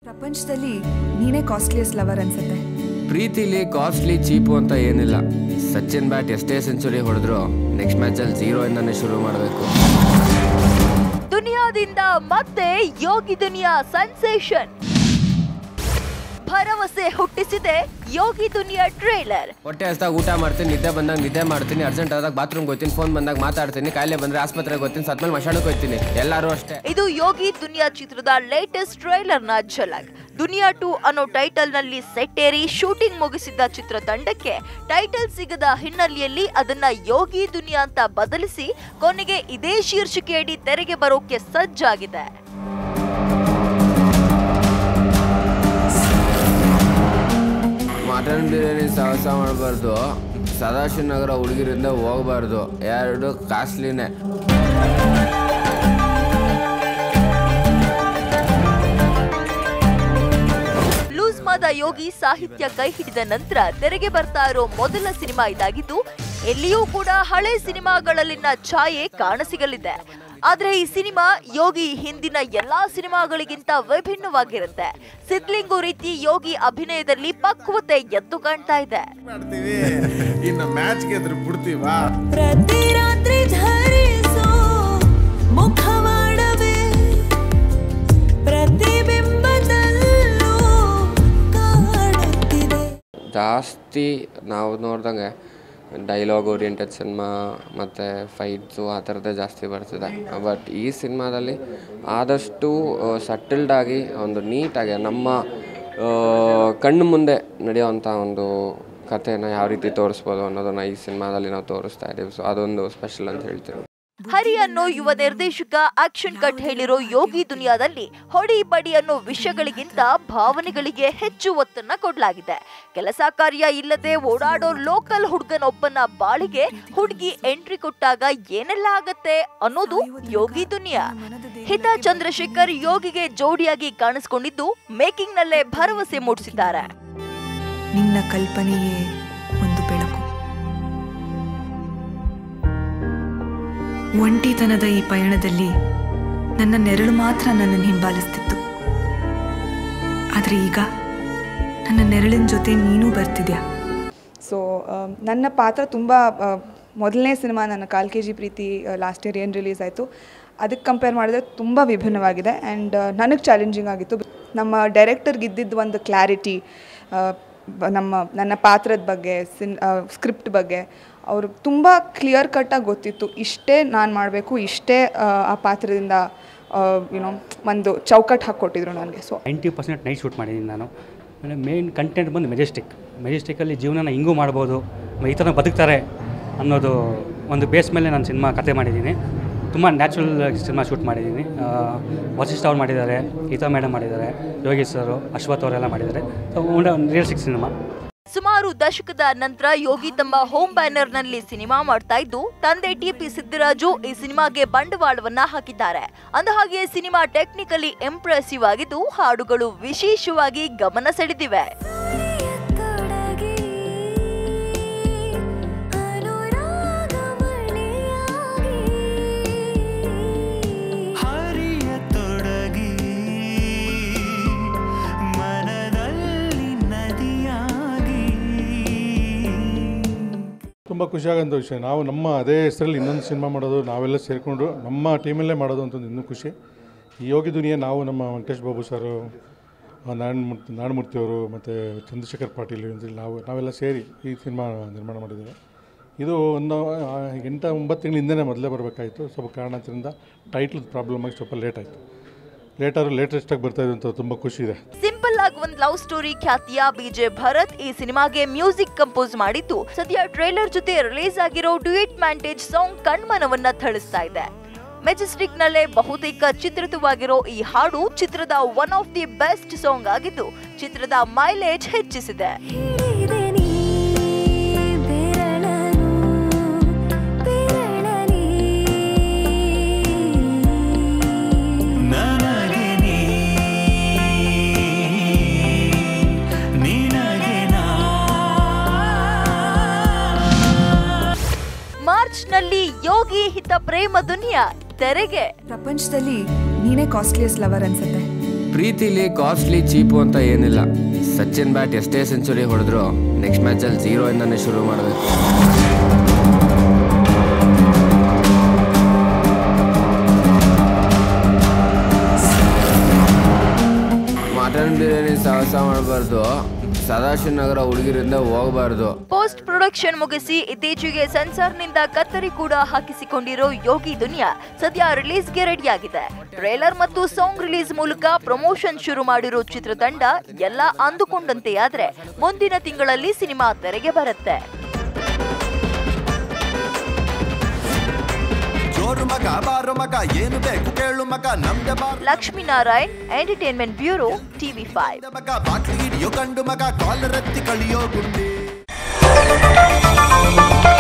ಪ್ರಪಂಚದಲ್ಲಿ ನೀನೇ costliest lover ಅನ್ಸುತ್ತೆ ಪ್ರೀತಿಲಿ ಕಾಸ್ಟ್ಲಿ ಚೀಪು ಅಂತ ಏನಿಲ್ಲ ಸಚಿನ್ ಬ್ಯಾಟ್ ಎಷ್ಟೇ ಸೆಂಚುರಿ ಹೊಡೆದ್ರು ನೆಕ್ಸ್ಟ್ ಮ್ಯಾಚಲ್ಲಿ ಜೀರೋ ಇಂದಾನೆ ಶುರು ಮಾಡಬೇಕು ದುನಿಯಾದಿಂದ ಮತ್ತೆ ಯೋಗಿ ದುನಿಯಾ ಸೆನ್ಸೇಷನ್ ಭರವಸೆ ಹುಟ್ಟಿಸಿದೆ ಯೋಗಿ ದುನಿಯಾ ಟ್ರೇಲರ್ ಹೊಟ್ಟೆ ಹಸ್ದಾಗ ಊಟ ಮಾಡ್ತೀನಿ ನಿದ್ದೆ ಬಂದಾಗ ನಿದ್ದೆ ಮಾಡ್ತೀನಿ ಅರ್ಜೆಂಟ್ ಆದಾಗ ಬಾತ್ರೂಮ್ಗೆ ಹೋಗ್ತೀನಿ ಫೋನ್ ಬಂದಾಗ ಮಾತಾಡ್ತೀನಿ ಕಾಯಿಲೆ ಬಂದ್ರೆ ಆಸ್ಪತ್ರೆಗೆ ಹೋಗ್ತೀನಿ ಸತ್ಮೇಲೆ ಮಶಾಣಕ್ಕೆ ಹೋಗ್ತೀನಿ ಎಲ್ಲರೂ ಅಷ್ಟೇ ಇದು ಯೋಗಿ ದುನಿಯಾ ಚಿತ್ರದ ಲೇಟೆಸ್ಟ್ ಟ್ರೈಲರ್ ನ ಝಲಕ್ ದುನಿಯಾ ಟು ಅನ್ನೋ ಟೈಟಲ್ ನಲ್ಲಿ ಸೆಟ್ ಏರಿ ಶೂಟಿಂಗ್ ಮುಗಿಸಿದ್ದ ಚಿತ್ರತಂಡಕ್ಕೆ ಟೈಟಲ್ ಸಿಗದ ಹಿನ್ನೆಲೆಯಲ್ಲಿ ಅದನ್ನ ಯೋಗಿ ದುನಿಯಾ ಅಂತ ಬದಲಿಸಿ ಕೊನೆಗೆ ಇದೇ ಶೀರ್ಷಿಕೆಯಡಿ ತೆರೆಗೆ ಬರೋಕೆ ಸಜ್ಜಾಗಿದೆ ಮಟನ್ ಬಿರಿಯಾನಿ ಸಾಹಸ ಮಾಡಬಾರ್ದು ಸದಾಶಿವನಗರ ಹುಡುಗಿರಿಂದ ಹೋಗಬಾರ್ದು ಎರಡು ಕಾಸ್ಟ್ಲಿನೇ ಲೂಸ್ ಮಾದ ಯೋಗಿ ಸಾಹಿತ್ಯ ಕೈ ಹಿಡಿದ ನಂತರ ತೆರೆಗೆ ಬರ್ತಾ ಇರೋ ಮೊದಲ ಸಿನಿಮಾ ಇದಾಗಿದ್ದು ಎಲ್ಲಿಯೂ ಕೂಡ ಹಳೆ ಸಿನಿಮಾಗಳಲ್ಲಿನ ಛಾಯೆ ಕಾಣಸಿಗಲಿದೆ ಆದ್ರೆ ಈ ಸಿನಿಮಾ ಯೋಗಿ ಹಿಂದಿನ ಎಲ್ಲಾ ಸಿನಿಮಾಗಳಿಗಿಂತ ವಿಭಿನ್ನವಾಗಿರುತ್ತೆ ಸಿದ್ಲಿಂಗು ರೀತಿ ಯೋಗಿ ಅಭಿನಯದಲ್ಲಿ ಪಕ್ವತೆ ಎದ್ದು ಕಾಣ್ತಾ ಇದೆ ಮಾಡ್ತೀವಿ ಇನ್ನು ಮ್ಯಾಚ್ ಗೆದ್ರೆ ಬಿಡ್ತೀವಾ ಪ್ರತಿ ರಾತ್ರಿ ಧರಿಸೋ ಮುಖವಾಡವೇ ಪ್ರತಿಬಿಂಬದಲ್ಲೂ ಕಾಡುತ್ತಿದೆ ಜಾಸ್ತಿ ನಾವು ನೋಡ್ದಂಗೆ ಡೈಲಾಗ್ ಓರಿಯೆಂಟೆಡ್ ಸಿನಿಮಾ ಮತ್ತು ಫೈಟ್ಸು ಆ ಥರದ್ದೇ ಜಾಸ್ತಿ ಬರ್ತಿದೆ ಬಟ್ ಈ ಸಿನಿಮಾದಲ್ಲಿ ಆದಷ್ಟು ಸಟಲ್ಡ್ ಆಗಿ ಒಂದು ನೀಟಾಗಿ ನಮ್ಮ ಆ, ಕಣ್ಣು ಮುಂದೆ ನಡೆಯುವಂಥ ಒಂದು ಕಥೆನ ಯಾವ ರೀತಿ ತೋರಿಸ್ಬೋದು ಅನ್ನೋದನ್ನು ಈ ಸಿನಿಮಾದಲ್ಲಿ ನಾವು ತೋರಿಸ್ತಾ ಇದ್ದೀವಿ ಸೊ ಅದೊಂದು ಸ್ಪೆಷಲ್ ಅಂತ ಹೇಳ್ತೀನಿ ಹರಿ ಅನ್ನೋ ಯುವ ನಿರ್ದೇಶಕ ಆಕ್ಷನ್ ಕಟ್ ಹೇಳಿರೋ ಯೋಗಿ ದುನಿಯಾದಲ್ಲಿ ಹೊಡಿ ಬಡಿ ಅನ್ನೋ ವಿಷಯಗಳಿಗಿಂತ ಭಾವನೆಗಳಿಗೆ ಹೆಚ್ಚು ಒತ್ತನ್ನ ಕೊಡಲಾಗಿದೆ ಕೆಲಸ ಕಾರ್ಯ ಇಲ್ಲದೆ ಓಡಾಡೋ ಲೋಕಲ್ ಹುಡುಗನೊಬ್ಬನ ಬಾಳಿಗೆ ಹುಡುಗಿ ಎಂಟ್ರಿ ಕೊಟ್ಟಾಗ ಏನೆಲ್ಲ ಆಗತ್ತೆ ಅನ್ನೋದು ಯೋಗಿ ದುನಿಯಾ ಹಿತಾ ಚಂದ್ರಶೇಖರ್ ಯೋಗಿಗೆ ಜೋಡಿಯಾಗಿ ಕಾಣಿಸ್ಕೊಂಡಿದ್ದು ಮೇಕಿಂಗ್ ನಲ್ಲೇ ಭರವಸೆ ಮೂಡಿಸಿದ್ದಾರೆ ನಿನ್ನ ಕಲ್ಪನೆಯೇ ಒಂದು ಬೆಳಕು ಒಂಟಿತನದ ಈ ಪಯಣದಲ್ಲಿ ನನ್ನ ನೆರಳು ಮಾತ್ರ ನನ್ನನ್ನು ಹಿಂಬಾಲಿಸ್ತಿತ್ತು ಆದರೆ ಈಗ ನನ್ನ ನೆರಳಿನ ಜೊತೆ ನೀನೂ ಬರ್ತಿದ್ಯಾ ಸೊ ನನ್ನ ಪಾತ್ರ ತುಂಬ ಮೊದಲನೇ ಸಿನಿಮಾ ನನ್ನ Kaal K G Preethi last year ಏನು ರಿಲೀಸ್ ಆಯಿತು ಅದಕ್ಕೆ ಕಂಪೇರ್ ಮಾಡಿದ್ರೆ ತುಂಬ ವಿಭಿನ್ನವಾಗಿದೆ ಆ್ಯಂಡ್ ನನಗೆ ಚಾಲೆಂಜಿಂಗ್ ಆಗಿತ್ತು ನಮ್ಮ ಡೈರೆಕ್ಟರ್ಗೆ ಇದ್ದಿದ್ದು ಒಂದು ಕ್ಲಾರಿಟಿ ನಮ್ಮ ನನ್ನ ಪಾತ್ರದ ಬಗ್ಗೆ ಸಿನ್ ಸ್ಕ್ರಿಪ್ಟ್ ಬಗ್ಗೆ ಅವರು ತುಂಬ ಕ್ಲಿಯರ್ ಕಟ್ಟಾಗಿ ಗೊತ್ತಿತ್ತು ಇಷ್ಟೇ ನಾನು ಮಾಡಬೇಕು ಇಷ್ಟೇ ಆ, ಆ ಪಾತ್ರದಿಂದ ಯುನೋ ಒಂದು ಚೌಕಟ್ಟು ಹಾಕ್ಕೊಟ್ಟಿದ್ರು ನನಗೆ so ninety percent night shoot ಮಾಡಿದ್ದೀನಿ ನಾನು ಆಮೇಲೆ ಮೇನ್ ಕಂಟೆಂಟ್ ಬಂದು ಮೆಜೆಸ್ಟಿಕ್ ಮೆಜೆಸ್ಟಿಕಲ್ಲಿ ಜೀವನನ ಹಿಂಗೂ ಮಾಡ್ಬೋದು ಮ- ಈ ಥರ ಬದುಕ್ತಾರೆ ಅನ್ನೋದು ಒಂದು ಬೇಸ್ ಮೇಲೆ ನಾನು ಸಿನಿಮಾ ಕತೆ ಮಾಡಿದ್ದೀನಿ ತುಂಬ ನ್ಯಾಚುರಲ್ ಸಿನಿಮಾ ಶೂಟ್ ಮಾಡಿದ್ದೀನಿ ಆ, ವಸಿಷ್ಠ ಅವ್ರು ಮಾಡಿದ್ದಾರೆ ಗೀತಾ ಮೇಡಮ್ ಮಾಡಿದ್ದಾರೆ ಯೋಗೇಶ್ ಸರು ಅಶ್ವಥ್ ಅವರೆಲ್ಲ ಮಾಡಿದ್ದಾರೆ ಸೊ ಒಂದು ರಿಯಲ್ಸ್ಟಿಕ್ ಸಿನಿಮಾ ಸುಮಾರು ದಶಕದ ನಂತರ ಯೋಗಿ ತಮ್ಮ ಹೋಮ್ ಬ್ಯಾನರ್ ನಲ್ಲಿ ಸಿನಿಮಾ ಮಾಡ್ತಾ ಇದ್ದು ತಂದೆ ಟಿಪಿ ಸಿದ್ದರಾಜು ಈ ಸಿನಿಮಾಗೆ ಬಂಡವಾಳವನ್ನ ಹಾಕಿದ್ದಾರೆ ಅಂದಹಾಗೆ ಸಿನಿಮಾ ಟೆಕ್ನಿಕಲಿ ಇಂಪ್ರೆಸಿವ್ ಆಗಿದ್ದು ಹಾಡುಗಳು ವಿಶೇಷವಾಗಿ ಗಮನ ಸೆಳೆದಿವೆ ತೊಡಗಿ ಅನುರಾಗ ಮಳೆಯಾಗಿ ಹರಿಯ ತೊಡಗಿ ಮನದಲ್ಲಿ ನದಿಯಾಗಿ ತುಂಬ ಖುಷಿಯಾಗಂಥ ವಿಷಯ ನಾವು ನಮ್ಮ ಅದೇ ಹೆಸರಲ್ಲಿ ಇನ್ನೊಂದು ಸಿನಿಮಾ ಮಾಡೋದು ನಾವೆಲ್ಲ ಸೇರಿಕೊಂಡು ನಮ್ಮ ಟೀಮಲ್ಲೇ ಮಾಡೋದು ಅಂತ ಇನ್ನೂ ಖುಷಿ ಈ ಯೋಗಿ ದುನಿಯಾ ನಾವು ನಮ್ಮ ವೆಂಕಟೇಶ್ ಬಾಬು ಸರು ನಾರಾಯಣಮೂರ್ತಿ ನಾರಾಯಣಮೂರ್ತಿ ಅವರು ಮತ್ತು ಚಂದ್ರಶೇಖರ್ ಪಾಟೀಲ್ ಇವ್ರಲ್ಲಿ ನಾವು ನಾವೆಲ್ಲ ಸೇರಿ ಈ ಸಿನಿಮಾ ನಿರ್ಮಾಣ ಮಾಡಿದ್ದೇವೆ ಇದು ಒಂದು ಆ, ಎಂಟ ಒಂಬತ್ತು ತಿಂಗಳ ಹಿಂದೆನೇ ಮೊದಲೇ ಬರಬೇಕಾಯಿತು ಸ್ವಲ್ಪ ಕಾರಣದಿಂದ ಟೈಟ್ಲ್ ಪ್ರಾಬ್ಲಮ್ ಆಗಿ ಸ್ವಲ್ಪ ಲೇಟ್ ಆಯಿತು ಲೇಟಾದ್ರು ಲೇಟೆಸ್ಟಾಗಿ ಬರ್ತಾಯಿದೆ ಅಂತ ತುಂಬ ಖುಷಿ ಇದೆ ಸಿಂಪಲ್ ಆಗಿ ಒಂದ್ ಲವ್ ಸ್ಟೋರಿ ಖ್ಯಾತಿಯ ಬಿಜೆ ಭರತ್ ಈ ಸಿನಿಮಾಗೆ ಮ್ಯೂಸಿಕ್ ಕಂಪೋಸ್ ಮಾಡಿದ್ದು ಸದ್ಯ ಟ್ರೈಲರ್ ಜೊತೆ ರಿಲೀಸ್ ಆಗಿರೋ ಡ್ಯೂಯೆಟ್ ಮ್ಯಾಂಟೇಜ್ ಸಾಂಗ್ ಕಣ್ಮನವನ್ನ ಥಳಿಸ್ತಾ ಇದೆ ಮೆಜೆಸ್ಟಿಕ್ ನಲ್ಲೇ ಬಹುತೇಕ ಚಿತ್ರಿತವಾಗಿರೋ ಈ ಹಾಡು ಚಿತ್ರದ one of the best song ಆಗಿದ್ದು ಚಿತ್ರದ ಮೈಲೇಜ್ ಹೆಚ್ಚಿಸಿದೆ ಹಿಡಿದೆ ನೀ ಬೆರಳನು ಬೆರಳಲಿ ನನಗೆ ನೀ ನಿನಗೆ ನಾ ಮಾರ್ಚ್ ನಲ್ಲಿ ಯೋಗಿ ಹಿತ ಪ್ರೇಮ ದುನಿಯಾ ತೆರೆಗೆ ಪ್ರಪಂಚದಲ್ಲಿ ನೀನೇ ಕಾಸ್ಟ್ಲಿಯಸ್ಟ್ ಲವರ್ ಅನ್ಸುತ್ತೆ ಪ್ರೀತಿಲಿ ಕಾಸ್ಟ್ಲಿ ಚೀಪು ಅಂತ ಏನಿಲ್ಲ ಸಚಿನ್ ಬ್ಯಾಟ್ ಎಷ್ಟೇ ಸೆಂಚುರಿ ಹೊಡೆದ್ರು ನೆಕ್ಸ್ಟ್ ಮ್ಯಾಚಲ್ಲಿ ಝೀರೋ ಇಂದನೇ ಶುರು ಮಾಡಬೇಕು ಮಟನ್ ಬಿರಿಯಾನಿ ಸಾಹಸ ಮಾಡಬಾರ್ದು ಸದಾಶಿವನಗರ ಹುಡುಗಿರಿಂದ ಹೋಗಬಾರ್ದು ಪೋಸ್ಟ್ ಪ್ರೊಡಕ್ಷನ್ ಮುಗಿಸಿ ಇತ್ತೀಚೆಗೆ ಸೆನ್ಸಾರ್ನಿಂದ ಕತ್ತರಿ ಕೂಡ ಹಾಕಿಸಿಕೊಂಡಿರೋ ಯೋಗಿ ದುನಿಯಾ ಸದ್ಯ ರಿಲೀಸ್ಗೆ ರೆಡಿಯಾಗಿದೆ ಟ್ರೇಲರ್ ಮತ್ತು ಸಾಂಗ್ ರಿಲೀಸ್ ಮೂಲಕ ಪ್ರಮೋಷನ್ ಶುರು ಮಾಡಿರೋ ಚಿತ್ರತಂಡ ಎಲ್ಲ ಅಂದುಕೊಂಡಂತೆ ಆದ್ರೆ ಮುಂದಿನ ತಿಂಗಳಲ್ಲಿ ಸಿನಿಮಾ ತೆರೆಗೆ ಬರುತ್ತೆ ಜೋರು ಮಗ ಬಾರು ಮಗ ಏನು ಬೇಕು ಕೇಳು ಮಗ ನಮ್ದೆ bar Lakshminarayan entertainment bureau TV five ಮಗ ಬಾಟ್ಲಿ ಹಿಡಿಯೋ ಗಂಡು ಮಗ ಕಾಲರೆತ್ತಿ ಕಳಿಯೋ ಗುಂಡಿ